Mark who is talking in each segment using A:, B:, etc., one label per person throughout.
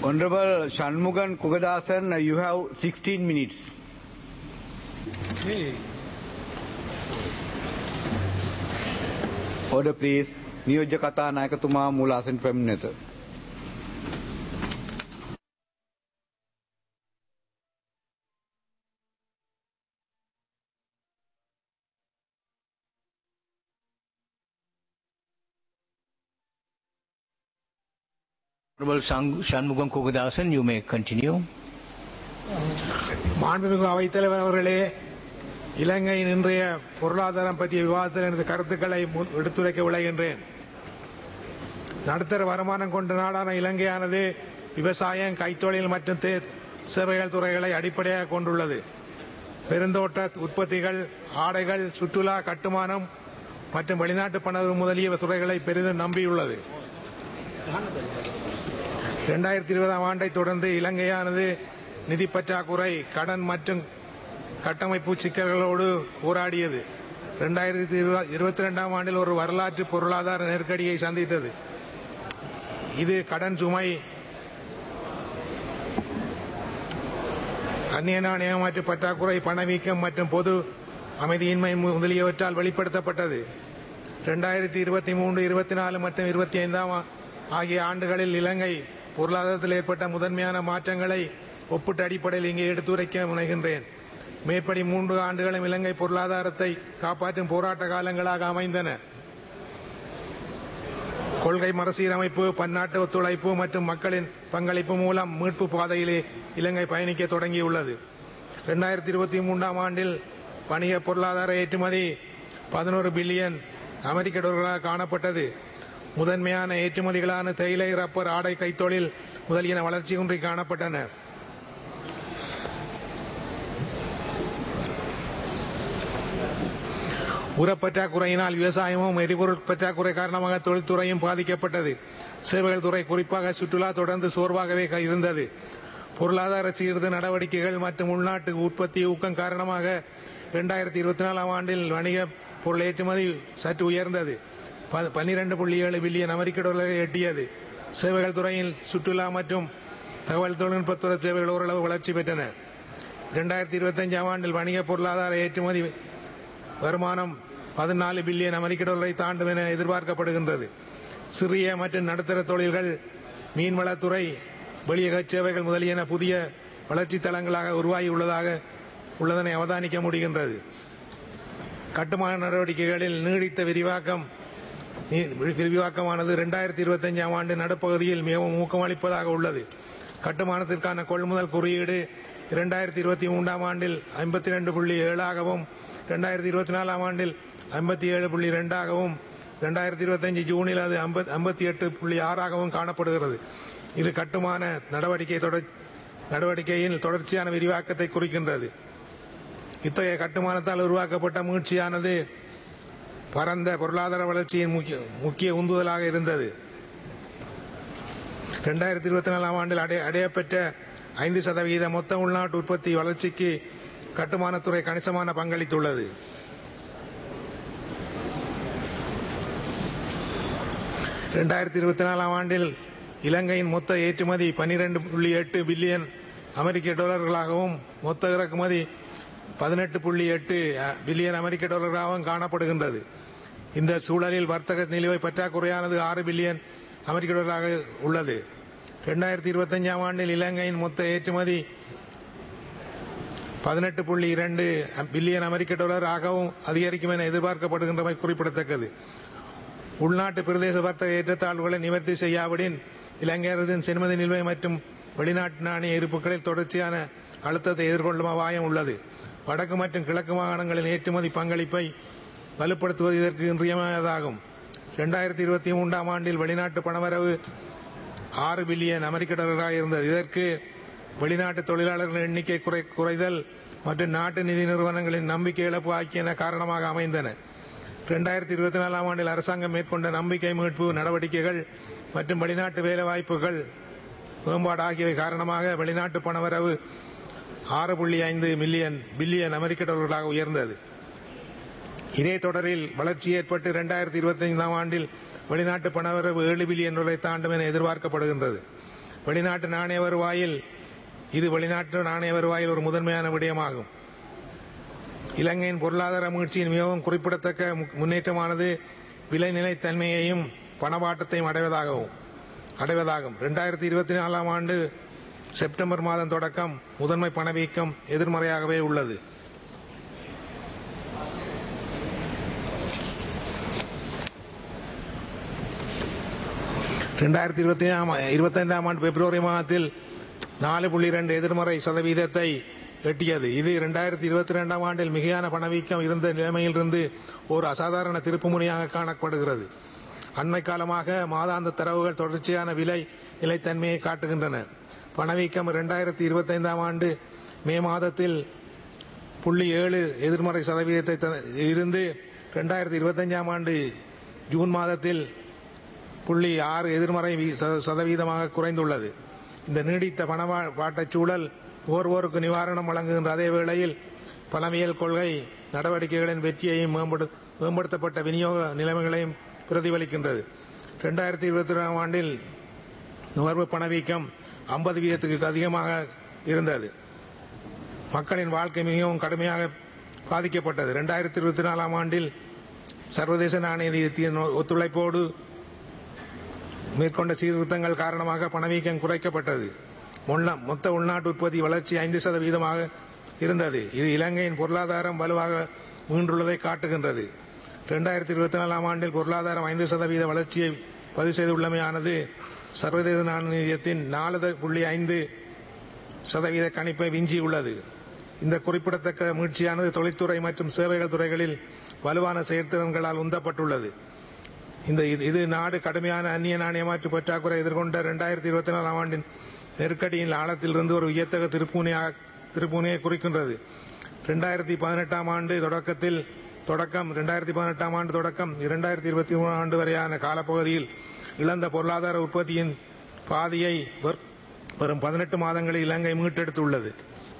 A: Honorable Shanmugan Kugadasan, you have 16 minutes. Order please. නියෝජ්‍ය කතා නායකතුමා මූල ආසන පැමිණෙත.
B: Honorable Sang- Shanmugam Kogadasan, you may continue.
C: மாண்புமிகு அவைத்தலைவர் அவர்களே இலங்கையின் இன்றைய பொருளாதாரம் பற்றிய விவாதத்தில் எனது கருத்துக்களை மு- எடுத்துரைக்க விளைகின்றேன் நடுத்தர வருமானம் கொண்ட நாடான இலங்கையானது விவசாயம் கைத்தொழில் மற்றும் தே- சேவைகள் துறைகளை அடிப்படையாக கொண்டுள்ளது பெருந்தோட்ட உற்பத்திகள் ஆடைகள் சுற்றுலா கட்டுமானம் மற்றும் வெளிநாட்டு பண முதலிய துறைகளை பெரிதும் நம்பியுள்ளது இரண்டாயிரத்தி இருபதாம் ஆண்டை தொடர்ந்து இலங்கையானது நிதி பற்றாக்குறை கடன் மற்றும் கட்டமைப்பு சிக்கல்களோடு போராடியது இரண்டாயிரத்தி இருபத்தி ரெண்டாம் ஆண்டில் ஒரு வரலாற்று பொருளாதார நெருக்கடியை சந்தித்தது இது கடன் சுமை அந்நிய நாணய மாற்று பற்றாக்குறை பணவீக்கம் மற்றும் பொது அமைதியின்மை முதலியவற்றால் வெளிப்படுத்தப்பட்டது இரண்டாயிரத்தி இருபத்தி மூன்று இருபத்தி நாலு மற்றும் இருபத்தி ஐந்தாம் ஆகிய ஆண்டுகளில் இலங்கை பொருளாதாரத்தில் ஏற்பட்ட முதன்மையான மாற்றங்களை ஒப்பிட்ட அடிப்படையில் இங்கே எடுத்துரைக்க முனைகின்றேன் மேற்படி மூன்று ஆண்டுகளும் இலங்கை பொருளாதாரத்தை காப்பாற்றும் போராட்ட காலங்களாக அமைந்தன கொள்கை மறுசீரமைப்பு பன்னாட்டு ஒத்துழைப்பு மற்றும் மக்களின் பங்களிப்பு மூலம் மீட்பு பாதையிலே இலங்கை பயணிக்க தொடங்கியுள்ளது இரண்டாயிரத்தி இருபத்தி மூன்றாம் ஆண்டில் வணிக பொருளாதார ஏற்றுமதி பதினோரு பில்லியன் அமெரிக்க டாலர்களாக காணப்பட்டது முதன்மையான ஏற்றுமதிகளான தேயிலை ரப்பர் ஆடை கைத்தொழில் முதலியன வளர்ச்சி குன்றி காணப்பட்டன உரப்பற்றாக்குறையினால் விவசாயமும் எரிபொருள் பற்றாக்குறை காரணமாக தொழில்துறையும் பாதிக்கப்பட்டது சேவைகள் துறை குறிப்பாக சுற்றுலா தொடர்ந்து சோர்வாகவே க- இருந்தது பொருளாதார சீர்திருத்த நடவடிக்கைகள் மற்றும் உள்நாட்டு உற்பத்தி ஊக்கம் காரணமாக இரண்டாயிரத்தி இருபத்தி நாலாம் ஆண்டில் வணிக பொருள் ஏற்றுமதி சற்று உயர்ந்தது பன்னிரண்டு புள்ளி ஏழு பில்லியன் அமெரிக்க டாலரை எட்டியது சேவைகள் துறையில் சுற்றுலா மற்றும் தகவல் தொழில்நுட்பத்துறை சேவைகள் ஓரளவு வளர்ச்சி பெற்றன இரண்டாயிரத்தி இருபத்தஞ்சாம் ஆண்டில் வணிக பொருளாதார ஏற்றுமதி வருமானம் பதினாலு பில்லியன் அமெரிக்க டாலரை தாண்டும் என எதிர்பார்க்கப்படுகின்றது சிறிய மற்றும் நடுத்தர தொழில்கள் மீன்வளத்துறை வெளியக சேவைகள் முதலியன புதிய வளர்ச்சி தளங்களாக உருவாகி உள்ளதாக உள்ளதனை அவதானிக்க முடிகின்றது கட்டுமான நடவடிக்கைகளில் நீடித்த விரிவாக்கம் நீ- விரிவாக்கமானது இரண்டாயிரத்தி இருபத்தஞ்சாம் ஆண்டு நடுப்பகுதியில் மிகவும் ஊக்கமளிப்பதாக உள்ளது கட்டுமானத்திற்கான கொள்முதல் குறியீடு இரண்டாயிரத்தி இருபத்தி மூன்றாம் ஆண்டில் ஐம்பத்தி ரெண்டு புள்ளி ஏழாகவும் இரண்டாயிரத்தி இருபத்தி நாலாம் ஆண்டில் ஐம்பத்தி ஏழு புள்ளி ரெண்டாகவும் இரண்டாயிரத்தி இருபத்தஞ்சு ஜூனில் அது ஐம்பத்தி எட்டு புள்ளி ஆறாகவும் காணப்படுகிறது இது கட்டுமான நடவடிக்கை தொடர் நடவடிக்கையின் தொடர்ச்சியான விரிவாக்கத்தை குறிக்கின்றது இத்தகைய கட்டுமானத்தால் உருவாக்கப்பட்ட மீட்சியானது பரந்த பொருளாதார வளர்ச்சியின் முக்கிய முக்கிய உந்துதலாக இருந்தது இரண்டாயிரத்தி இருபத்தி நாலாம் ஆண்டில் அடைய அடையப்பெற்ற ஐந்து சதவீத மொத்த உள்நாட்டு உற்பத்தி வளர்ச்சிக்கு கட்டுமானத்துறை கணிசமான பங்களித்துள்ளது இரண்டாயிரத்தி இருபத்தி நாலாம் ஆண்டில் இலங்கையின் மொத்த ஏற்றுமதி பன்னிரண்டு புள்ளி எட்டு பில்லியன் அமெரிக்க டாலர்களாகவும் மொத்த இறக்குமதி பதினெட்டு புள்ளி எட்டு பில்லியன் அமெரிக்க டாலர்களாகவும் காணப்படுகின்றது இந்த சூழலில் வர்த்தக நிலுவை பற்றாக்குறையானது ஆறு பில்லியன் அமெரிக்க டாலராக உள்ளது இரண்டாயிரத்தி இருபத்தஞ்சாம் ஆண்டில் இலங்கையின் மொத்த ஏற்றுமதி பதினெட்டு புள்ளி இரண்டு பில்லியன் அமெரிக்க டாலர் ஆகவும் அதிகரிக்கும் என எதிர்பார்க்கப்படுகின்றமை குறிப்பிடத்தக்கது உள்நாட்டு பிரதேச வர்த்தக ஏற்றத்தாழ்வுகளை நிவர்த்தி செய்யாவிடின் இலங்கை அரசின் சென்மதி நிலுவை மற்றும் வெளிநாட்டு நாணய இருப்புகளில் தொடர்ச்சியான அழுத்தத்தை எதிர்கொள்ளும் அபாயம் உள்ளது வடக்கு மற்றும் கிழக்கு மாகாணங்களின் ஏற்றுமதி பங்களிப்பை வலுப்படுத்துவது இதற்கு இன்றியமையாததாகும் இரண்டாயிரத்தி இருபத்தி மூன்றாம் ஆண்டில் வெளிநாட்டு பணவரவு ஆறு பில்லியன் அமெரிக்க டாலராக இருந்தது இதற்கு வெளிநாட்டு தொழிலாளர்கள் எண்ணிக்கை குறை குறைதல் மற்றும் நாட்டு நிதி நிறுவனங்களின் நம்பிக்கை இழப்பு ஆகியன காரணமாக அமைந்தன இரண்டாயிரத்தி இருபத்தி நாலாம் ஆண்டில் அரசாங்கம் மேற்கொண்ட நம்பிக்கை மீட்பு நடவடிக்கைகள் மற்றும் வெளிநாட்டு வேலைவாய்ப்புகள் மேம்பாடு ஆகியவை காரணமாக வெளிநாட்டு பணவரவு ஆறு புள்ளி ஐந்து மில்லியன் பில்லியன் அமெரிக்க டாலர்களாக உயர்ந்தது இதே தொடரில் வளர்ச்சி ஏற்பட்டு இரண்டாயிரத்தி இருபத்தி ஐந்தாம் ஆண்டில் வெளிநாட்டு பணவரவு ஏழு பில்லியன் டாலரை தாண்டும் என எதிர்பார்க்கப்படுகின்றது வெளிநாட்டு நாணய வருவாயில் இது வெளிநாட்டு நாணய வருவாயில் ஒரு முதன்மையான விடயமாகும் இலங்கையின் பொருளாதார மீழ்ச்சியின் மிகவும் குறிப்பிடத்தக்க மு- முன்னேற்றமானது விலை நிலைத்தன்மையையும் பணவாட்டத்தையும் அடைவதாகவும் அடைவதாகும் இரண்டாயிரத்தி இருபத்தி நாலாம் ஆண்டு செப்டம்பர் மாதம் தொடக்கம் முதன்மை பணவீக்கம் எதிர்மறையாகவே உள்ளது ரெண்டாயிரத்தி இருபத்தி இருபத்தைந்தாம் ஆண்டு பிப்ரவரி மாதத்தில் நாலு புள்ளி ரெண்டு எதிர்மறை சதவீதத்தை எட்டியது இது இரண்டாயிரத்தி இருபத்தி ரெண்டாம் ஆண்டில் மிகையான பணவீக்கம் இருந்த நிலைமையிலிருந்து ஒரு அசாதாரண திருப்புமுனையாக காணப்படுகிறது அண்மை காலமாக மாதாந்த தரவுகள் தொடர்ச்சியான விலை நிலைத்தன்மையை காட்டுகின்றன பணவீக்கம் இரண்டாயிரத்தி இருபத்தைந்தாம் ஆண்டு மே மாதத்தில் புள்ளி ஏழு எதிர்மறை சதவீதத்தை த- இருந்து இரண்டாயிரத்தி இருபத்தஞ்சாம் ஆண்டு ஜூன் மாதத்தில் புள்ளி ஆறு எதிர்மறை வி- சத- சதவீதமாக குறைந்துள்ளது இந்த நீடித்த பணப்பாட்டச் சூழல் ஒருவருக்கு நிவாரணம் வழங்குகின்ற அதே வேளையில் பணவியல் கொள்கை நடவடிக்கைகளின் வெற்றியையும் மேம்படு- மேம்படுத்தப்பட்ட விநியோக நிலைமைகளையும் பிரதிபலிக்கின்றது இரண்டாயிரத்தி இருபத்தி ஒன்றாம் ஆண்டில் நுகர்வு பணவீக்கம் ஐம்பது வீதத்துக்கு அதிகமாக இருந்தது மக்களின் வாழ்க்கை மிகவும் கடுமையாக பாதிக்கப்பட்டது இரண்டாயிரத்தி இருபத்தி நாலாம் ஆண்டில் சர்வதேச நாணய நிதியத்தின் ஒத்துழைப்போடு மேற்கொண்ட சீர்திருத்தங்கள் காரணமாக பணவீக்கம் குறைக்கப்பட்டது முன்ன- மொத்த உள்நாட்டு உற்பத்தி வளர்ச்சி ஐந்து சதவீதமாக இருந்தது இது இலங்கையின் பொருளாதாரம் வலுவாக மீண்டுள்ளதை காட்டுகின்றது இரண்டாயிரத்தி இருபத்தி நாலாம் ஆண்டில் பொருளாதாரம் ஐந்து சதவீத வளர்ச்சியை பதிவு செய்துள்ளமையானது சர்வதேச நாணய நிதியத்தின் நாலு புள்ளி ஐந்து சதவீத கணிப்பை விஞ்சியுள்ளது இந்த குறிப்பிடத்தக்க மீட்சியானது தொழில்துறை மற்றும் சேவைகள் துறைகளில் வலுவான செயற்திறன்களால் உந்தப்பட்டுள்ளது இந்த இது- இது நாடு கடுமையான அந்நிய நாணய மாற்று பற்றாக்குறை எதிர்கொண்ட இரண்டாயிரத்தி இருபத்தி நாலாம் ஆண்டின் நெருக்கடியின் ஆழத்திலிருந்து ஒரு வியத்தக திருப்பூனையாக திருப்பூனையை குறிக்கின்றது இரண்டாயிரத்தி பதினெட்டாம் ஆண்டு தொடக்கத்தில் தொடக்கம் இரண்டாயிரத்தி பதினெட்டாம் ஆண்டு தொடக்கம் இரண்டாயிரத்தி இருபத்தி மூணு ஆண்டு வரையான காலப்பகுதியில் இழந்த பொருளாதார உற்பத்தியின் பாதியை வெறும் வரும் பதினெட்டு மாதங்களில் இலங்கை மீட்டெடுத்துள்ளது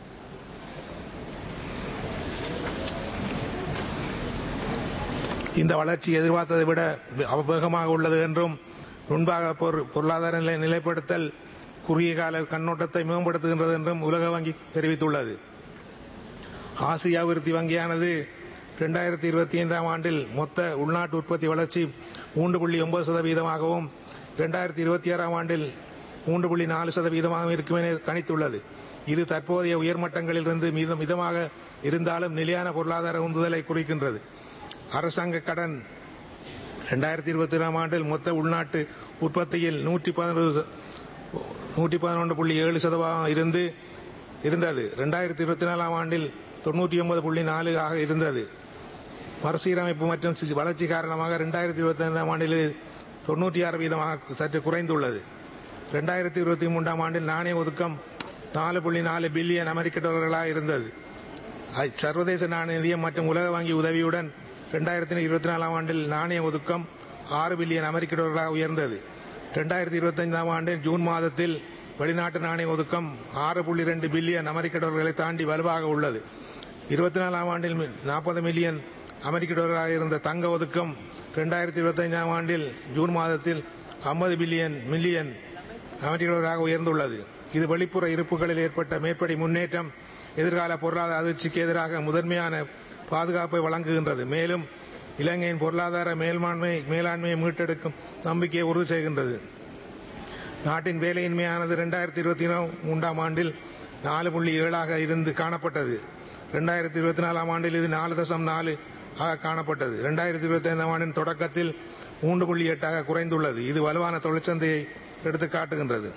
C: இந்த வளர்ச்சி எதிர்பார்த்ததை விட வேகமாக உள்ளது என்றும் முன்பாக பொரு- பொருளாதார நிலை நிலைப்படுத்தல் குறுகிய கால கண்ணோட்டத்தை மேம்படுத்துகின்றது என்றும் உலக வங்கி தெரிவித்துள்ளது ஆசிய அபிவிருத்தி வங்கியானது இரண்டாயிரத்தி இருபத்தி ஐந்தாம் ஆண்டில் மொத்த உள்நாட்டு உற்பத்தி வளர்ச்சி மூன்று புள்ளி ஒன்பது சதவீதமாகவும் இரண்டாயிரத்தி இருபத்தி ஆறாம் ஆண்டில் மூன்று புள்ளி நாலு சதவீதமாகவும் இருக்கும் என கணித்துள்ளது இது தற்போதைய உயர்மட்டங்களிலிருந்து மித மிதமாக இருந்தாலும் நிலையான பொருளாதார உந்துதலை குறிக்கின்றது அரசாங்க கடன் இரண்டாயிரத்தி இருபத்தி ஒன்றாம் ஆண்டில் மொத்த உள்நாட்டு உற்பத்தியில் நூற்றி பதினொன்று நூற்றி பதினொன்று புள்ளி ஏழு சதவீதம் இருந்து இருந்தது இரண்டாயிரத்தி இருபத்தி நாலாம் ஆண்டில் தொண்ணூற்றி ஒன்பது புள்ளி நாலு ஆக இருந்தது மறுசீரமைப்பு மற்றும் சி- வளர்ச்சி காரணமாக இரண்டாயிரத்தி இருபத்தி ஐந்தாம் ஆண்டில் இது தொண்ணூற்றி ஆறு வீதமாக சற்று குறைந்துள்ளது இரண்டாயிரத்தி இருபத்தி மூன்றாம் ஆண்டில் நாணய ஒதுக்கம் நாலு புள்ளி நாலு பில்லியன் அமெரிக்க டாலர்களாக இருந்தது ஐ- சர்வதேச நாணய நிதியம் மற்றும் உலக வங்கி உதவியுடன் இரண்டாயிரத்தி இருபத்தி நாலாம் ஆண்டில் நாணய ஒதுக்கம் ஆறு பில்லியன் அமெரிக்க டாலர்களாக உயர்ந்தது இரண்டாயிரத்தி இருபத்தைந்தாம் ஆண்டு ஜூன் மாதத்தில் வெளிநாட்டு நாணய ஒதுக்கம் ஆறு புள்ளி ரெண்டு பில்லியன் அமெரிக்க டாலர்களை தாண்டி வலுவாக உள்ளது இருபத்தி நாலாம் ஆண்டில் நாற்பது மில்லியன் அமெரிக்க டாலராக இருந்த தங்க ஒதுக்கம் இரண்டாயிரத்தி இருபத்தைந்தாம் ஆண்டில் ஜூன் மாதத்தில் ஐம்பது பில்லியன் மில்லியன் அமெரிக்க டாலராக உயர்ந்துள்ளது இது வெளிப்புற இருப்புகளில் ஏற்பட்ட மேற்படி முன்னேற்றம் எதிர்கால பொருளாதார அதிர்ச்சிக்கு எதிராக முதன்மையான பாதுகாப்பை வழங்குகின்றது மேலும் இலங்கையின் பொருளாதார மேல்மாண்மை மேலாண்மையை மீட்டெடுக்கும் நம்பிக்கையை உறுதி செய்கின்றது நாட்டின் வேலையின்மையானது இரண்டாயிரத்தி இருபத்தி மூன்றாம் ஆண்டில் நாலு புள்ளி ஏழாக இருந்து காணப்பட்டது இரண்டாயிரத்தி இருபத்தி நாலாம் ஆண்டில் இது நாலு தசம் நாலு ஆக காணப்பட்டது இரண்டாயிரத்தி இருபத்தி ஐந்தாம் ஆண்டின் தொடக்கத்தில் மூன்று புள்ளி எட்டாக குறைந்துள்ளது இது வலுவான தொழிற்சந்தையை எடுத்து காட்டுகின்றது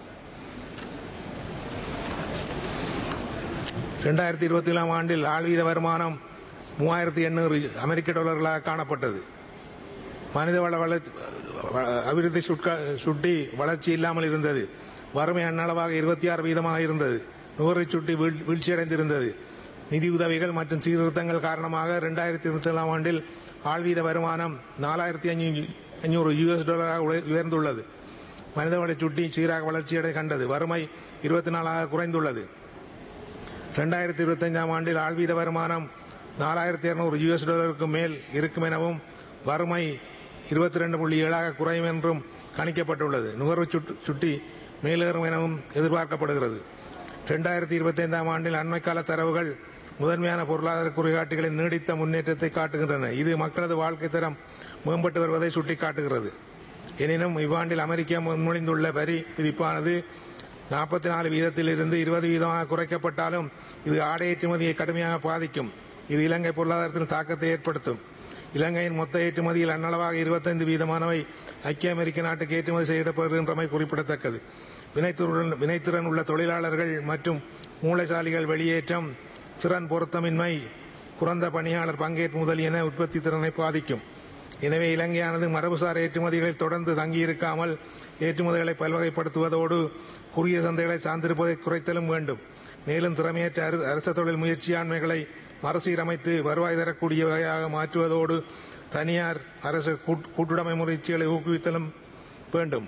C: இரண்டாயிரத்தி இருபத்தி ஏழாம் ஆண்டில் ஆழ்வீத வருமானம் மூவாயிரத்தி எண்ணூறு அமெரிக்க டாலர்களாக காணப்பட்டது மனிதவள வளர்ச்சி அபிவிருத்தி சுட்க- சுட்டி வளர்ச்சி இல்லாமல் இருந்தது வறுமை அன்னளவாக இருபத்தி ஆறு வீதமாக இருந்தது நுகர்வை சுட்டி வீழ்- வீழ்ச்சியடைந்திருந்தது நிதி உதவிகள் மற்றும் சீர்திருத்தங்கள் காரணமாக இரண்டாயிரத்தி இருபத்தி ஏழாம் ஆண்டில் ஆழ்வீத வருமானம் நாலாயிரத்தி அஞ்சூறு யுஎஸ் டாலராக உய- உயர்ந்துள்ளது மனிதவள சுட்டி சீராக வளர்ச்சியடை கண்டது வறுமை இருபத்தி நாலாக குறைந்துள்ளது இரண்டாயிரத்தி இருபத்தைந்தாம் ஆண்டில் ஆழ்வீத வருமானம் நாலாயிரத்தி இருநூறு யுஎஸ் டாலருக்கு மேல் இருக்கும் எனவும் வறுமை இருபத்தி ரெண்டு புள்ளி ஏழாக குறையும் என்றும் கணிக்கப்பட்டுள்ளது நுகர்வு சுட்டு- சுட்டி மேலேறும் எனவும் எதிர்பார்க்கப்படுகிறது இரண்டாயிரத்தி இருபத்தி ஐந்தாம் ஆண்டில் அண்மைக்கால தரவுகள் முதன்மையான பொருளாதார குறிகாட்டிகளின் நீடித்த முன்னேற்றத்தை காட்டுகின்றன இது மக்களது வாழ்க்கை தரம் மேம்பட்டு வருவதை சுட்டிக்காட்டுகிறது எனினும் இவ்வாண்டில் அமெரிக்கா முன்மொழிந்துள்ள வரி விதிப்பானது நாற்பத்தி நாலு வீதத்தில் இருந்து இருபது வீதமாக குறைக்கப்பட்டாலும் இது ஆடை ஏற்றுமதியை கடுமையாக பாதிக்கும் இது இலங்கை பொருளாதாரத்தில் தாக்கத்தை ஏற்படுத்தும் இலங்கையின் மொத்த ஏற்றுமதியில் அன்னளவாக இருபத்தைந்து வீதமானவை ஐக்கிய அமெரிக்க நாட்டுக்கு ஏற்றுமதி செய்யப்படுகின்றமை குறிப்பிடத்தக்கது வினைத்திறன் வினைத்திறன் உள்ள தொழிலாளர்கள் மற்றும் மூளைசாலிகள் வெளியேற்றம் திறன் பொருத்தமின்மை குறைந்த பணியாளர் பங்கேற்பு முதலியன உற்பத்தி திறனை பாதிக்கும் எனவே இலங்கையானது மரபுசார் ஏற்றுமதிகளில் தொடர்ந்து தங்கியிருக்காமல் ஏற்றுமதிகளை பல்வகைப்படுத்துவதோடு குறுகிய சந்தைகளை சார்ந்திருப்பதை குறைத்தலும் வேண்டும் மேலும் திறமையற்ற அரு- அரச தொழில் முயற்சியாண்மைகளை மறுசீரமைத்து வருவாய் தரக்கூடிய வகையாக மாற்றுவதோடு தனியார் அரசு கூட்- கூட்டுடைமை முயற்சிகளை ஊக்குவித்தலும் வேண்டும்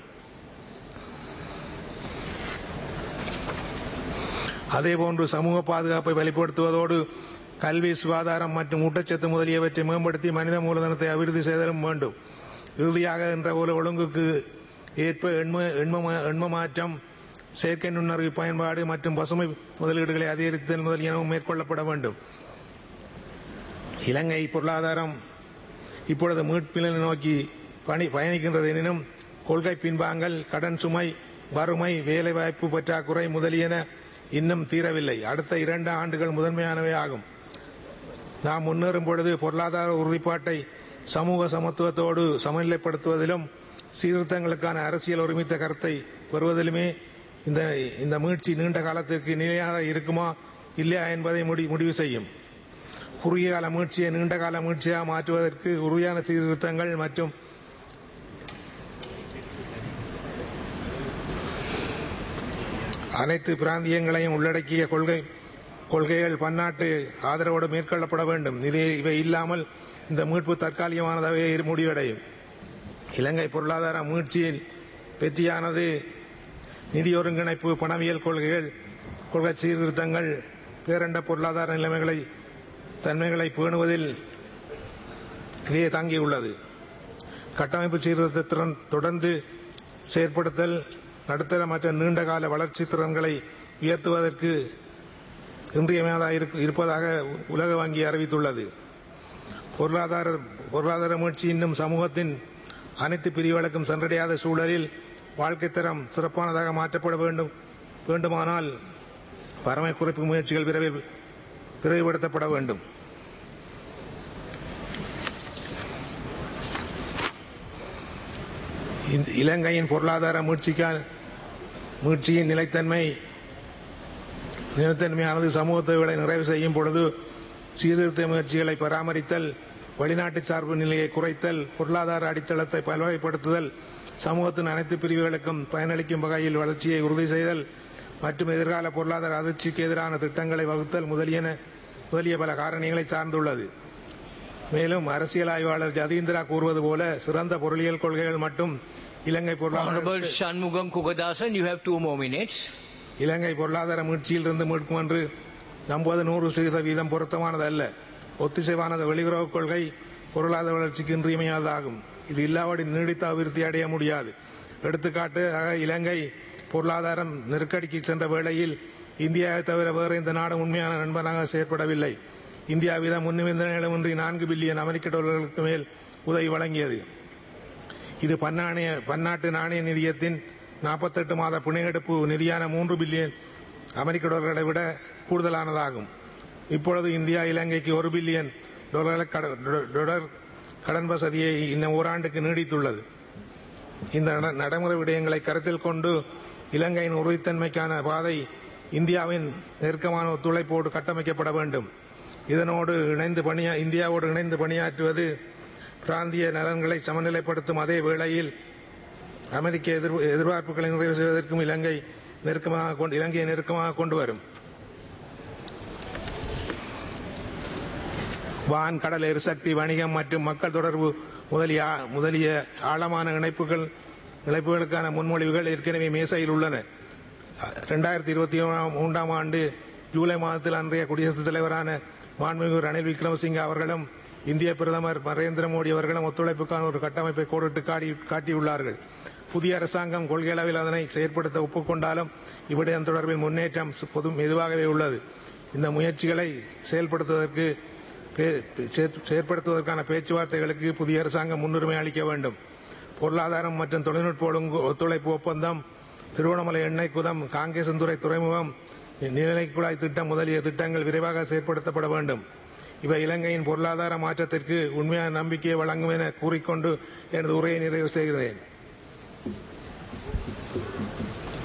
C: அதேபோன்று சமூக பாதுகாப்பை வலுப்படுத்துவதோடு கல்வி சுகாதாரம் மற்றும் ஊட்டச்சத்து முதலியவற்றை மேம்படுத்தி மனித மூலதனத்தை அபிவிருத்தி செய்தலும் வேண்டும் இறுதியாக என்ற ஒரு ஒழுங்குக்கு ஏற்ப எண்ம எண்ம எண்ம மாற்றம் செயற்கை நுண்ணறிவு பயன்பாடு மற்றும் பசுமை முதலீடுகளை அதிகரித்தல் முதலியனவும் மேற்கொள்ளப்பட வேண்டும் இலங்கை பொருளாதாரம் இப்பொழுது மீட்பினை நோக்கி பணி பயணிக்கின்றது எனினும் கொள்கை பின்வாங்கல் கடன் சுமை வறுமை வேலைவாய்ப்பு பற்றாக்குறை முதலியன இன்னும் தீரவில்லை அடுத்த இரண்டு ஆண்டுகள் முதன்மையானவை ஆகும் நாம் முன்னேறும் பொழுது பொருளாதார உறுதிப்பாட்டை சமூக சமத்துவத்தோடு சமநிலைப்படுத்துவதிலும் சீர்திருத்தங்களுக்கான அரசியல் ஒருமித்த கருத்தை பெறுவதிலுமே இந்த இந்த மீட்சி நீண்ட காலத்திற்கு நிலையாக இருக்குமா இல்லையா என்பதை முடி- முடிவு செய்யும் குறுகிய கால மீட்சியை நீண்ட கால மீட்சியாக மாற்றுவதற்கு உறுதியான சீர்திருத்தங்கள் மற்றும் அனைத்து பிராந்தியங்களையும் உள்ளடக்கிய கொள்கை கொள்கைகள் பன்னாட்டு ஆதரவோடு மேற்கொள்ளப்பட வேண்டும் இது இவை இல்லாமல் இந்த மீட்பு தற்காலிகமானதாகவே இரு- முடிவடையும் இலங்கை பொருளாதார மீட்சியில் வெற்றியானது நிதி ஒருங்கிணைப்பு பணவியல் கொள்கைகள் கொள்கை சீர்திருத்தங்கள் பேரண்ட பொருளாதார நிலைமைகளை தன்மைகளை பேணுவதில் இதையே தங்கியுள்ளது கட்டமைப்பு சீர்திருத்தத்துடன் தொடர்ந்து செயற்படுத்தல் நடுத்தர மற்றும் நீண்டகால வளர்ச்சி திறன்களை உயர்த்துவதற்கு இன்றியமையாதாக இருக்கு- இருப்பதாக உலக வங்கி அறிவித்துள்ளது பொருளாதார பொருளாதார மீட்சி இன்னும் சமூகத்தின் அனைத்து பிரிவுகளுக்கும் சென்றடையாத சூழலில் வாழ்க்கை தரம் சிறப்பானதாக மாற்றப்பட வேண்டும் வேண்டுமானால் வறுமை குறைப்பு முயற்சிகள் விரைவில் விரைவுபடுத்தப்பட வேண்டும் இந்த இலங்கையின் பொருளாதார மீட்சிக்கான மீட்சியின் நிலைத்தன்மை நிலைத்தன்மையானது சமூக தேவைகளை நிறைவு செய்யும் பொழுது சீர்திருத்த முயற்சிகளை பராமரித்தல் வெளிநாட்டு சார்பு நிலையை குறைத்தல் பொருளாதார அடித்தளத்தை பல்வகைப்படுத்துதல் சமூகத்தின் அனைத்து பிரிவுகளுக்கும் பயனளிக்கும் வகையில் வளர்ச்சியை உறுதி செய்தல் மற்றும் எதிர்கால பொருளாதார அதிர்ச்சிக்கு எதிரான திட்டங்களை வகுத்தல் முதலியன முதலிய பல காரணிகளை சார்ந்துள்ளது மேலும் அரசியல் ஆய்வாளர் ஜதீந்திரா கூறுவது போல சிறந்த பொருளியல் கொள்கைகள் மட்டும் இலங்கை பொருளாதார
B: Honorable Shanmugam Kugadasan, you have two more minutes.
C: இலங்கை பொருளாதார மீட்சியிலிருந்து மீட்கும் என்று நம்புவது நூறு சதவீதம் பொருத்தமானது அல்ல ஒத்திசைவானது வெளியுறவுக் கொள்கை பொருளாதார வளர்ச்சிக்கு இன்றியமையாததாகும் இது இல்லாவிடி நீடித்த அபிவிருத்தி அடைய முடியாது எடுத்துக்காட்டு ஆக, இலங்கை பொருளாதாரம் நெருக்கடிக்கு சென்ற வேளையில் இந்தியாவை தவிர வேறு இந்த நாடு உண்மையான நண்பனாக செயற்படவில்லை இந்தியாவிடம் முன்னிபந்தனைகளுமின்றி நான்கு பில்லியன் அமெரிக்க டாலர்களுக்கு மேல் உதவி வழங்கியது இது பன்னாணய பன்னாட்டு நாணய நிதியத்தின் நாற்பத்தெட்டு மாத பிணையெடுப்பு நிதியான மூன்று பில்லியன் அமெரிக்க டாலர்களை விட கூடுதலானதாகும் இப்பொழுது இந்தியா இலங்கைக்கு ஒரு பில்லியன் டாலர் கட- டாலர் கடன் வசதியை இன்னும் ஓராண்டுக்கு நீடித்துள்ளது இந்த நட- நடைமுறை விடயங்களை கருத்தில் கொண்டு இலங்கையின் உறுதித்தன்மைக்கான பாதை இந்தியாவின் நெருக்கமான ஒத்துழைப்போடு கட்டமைக்கப்பட வேண்டும் இதனோடு இணைந்து பணியா இந்தியாவோடு இணைந்து பணியாற்றுவது பிராந்திய நலன்களை சமநிலைப்படுத்தும் அதே வேளையில் அமெரிக்க எதிர் எதிர்பார்ப்புகளை நிறைவு செய்வதற்கும் இலங்கை நெருக்கமாக கொண்டு இலங்கையை நெருக்கமாக கொண்டு வரும் வான் கடல் எரிசக்தி வணிகம் மற்றும் மக்கள் தொடர்பு முதலிய முதலிய ஆழமான இணைப்புகள் இணைப்புகளுக்கான முன்மொழிவுகள் ஏற்கனவே மேசையில் உள்ளன இரண்டாயிரத்தி இருபத்தி மூன்றாம் ஆண்டு ஜூலை மாதத்தில் அன்றைய குடியரசுத் தலைவரான மாண்புமிகு ரணில் விக்ரமசிங்கே அவர்களும் இந்திய பிரதமர் நரேந்திர மோடி அவர்களும் ஒத்துழைப்புக்கான ஒரு கட்டமைப்பை கோடிட்டு காட்டி காட்டியுள்ளார்கள் புதிய அரசாங்கம் கொள்கை அளவில் அதனை செயற்படுத்த ஒப்புக்கொண்டாலும் இவ்விடயம் தொடர்பில் முன்னேற்றம் பொது மெதுவாகவே உள்ளது இந்த முயற்சிகளை செயல்படுத்துவதற்கு பே- செயற்- செயற்படுத்துவதற்கான பேச்சுவார்த்தைகளுக்கு புதிய அரசாங்கம் முன்னுரிமை அளிக்க வேண்டும் பொருளாதாரம் மற்றும் தொழில்நுட்ப ஒழுங்கு ஒத்துழைப்பு ஒப்பந்தம் திருவண்ணாமலை எண்ணெய் குதம் காங்கேசந்துறை துறைமுகம் நிலநிலை குழாய் திட்டம் முதலிய திட்டங்கள் விரைவாக செயற்படுத்தப்பட வேண்டும் இவை இலங்கையின் பொருளாதார மாற்றத்திற்கு உண்மையான நம்பிக்கையை வழங்கும் என கூறிக்கொண்டு எனது உரையை நிறைவு செய்கிறேன்